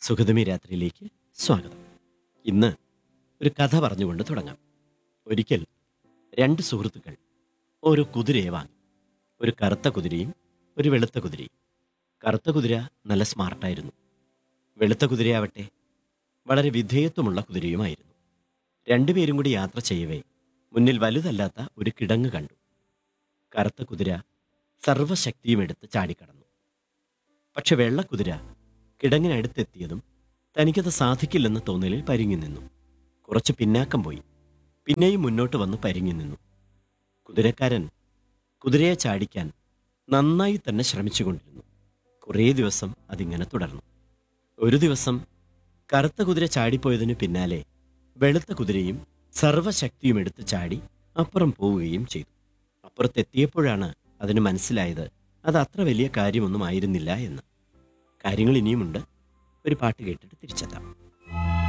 സുഗതമി രാത്രിയിലേക്ക് സ്വാഗതം ഇന്ന് ഒരു കഥ പറഞ്ഞുകൊണ്ട് തുടങ്ങാം ഒരിക്കൽ രണ്ട് സുഹൃത്തുക്കൾ ഒരു കുതിരയെ വാങ്ങി ഒരു കറുത്ത കുതിരയും ഒരു വെളുത്ത കുതിരയും കറുത്ത കുതിര നല്ല സ്മാർട്ടായിരുന്നു വെളുത്ത കുതിരയാവട്ടെ വളരെ വിധേയത്വമുള്ള കുതിരയുമായിരുന്നു രണ്ടുപേരും കൂടി യാത്ര ചെയ്യവേ മുന്നിൽ വലുതല്ലാത്ത ഒരു കിടങ്ങ് കണ്ടു കറുത്ത കുതിര സർവശക്തിയും എടുത്ത് ചാടിക്കടന്നു പക്ഷെ വെള്ളക്കുതിര കിടങ്ങിനടുത്തെത്തിയതും തനിക്കത് സാധിക്കില്ലെന്ന തോന്നലിൽ പരിങ്ങി നിന്നു കുറച്ച് പിന്നാക്കം പോയി പിന്നെയും മുന്നോട്ട് വന്ന് പരിങ്ങി നിന്നു കുതിരക്കാരൻ കുതിരയെ ചാടിക്കാൻ നന്നായി തന്നെ ശ്രമിച്ചുകൊണ്ടിരുന്നു കുറേ ദിവസം അതിങ്ങനെ തുടർന്നു ഒരു ദിവസം കറുത്ത കുതിര ചാടിപ്പോയതിനു പിന്നാലെ വെളുത്ത കുതിരയും സർവശക്തിയും എടുത്ത് ചാടി അപ്പുറം പോവുകയും ചെയ്തു അപ്പുറത്തെത്തിയപ്പോഴാണ് അതിന് മനസ്സിലായത് അത് അത്ര വലിയ കാര്യമൊന്നും ആയിരുന്നില്ല എന്ന് കാര്യങ്ങൾ ഇനിയുമുണ്ട് ഒരു പാട്ട് കേട്ടിട്ട് തിരിച്ചെത്താം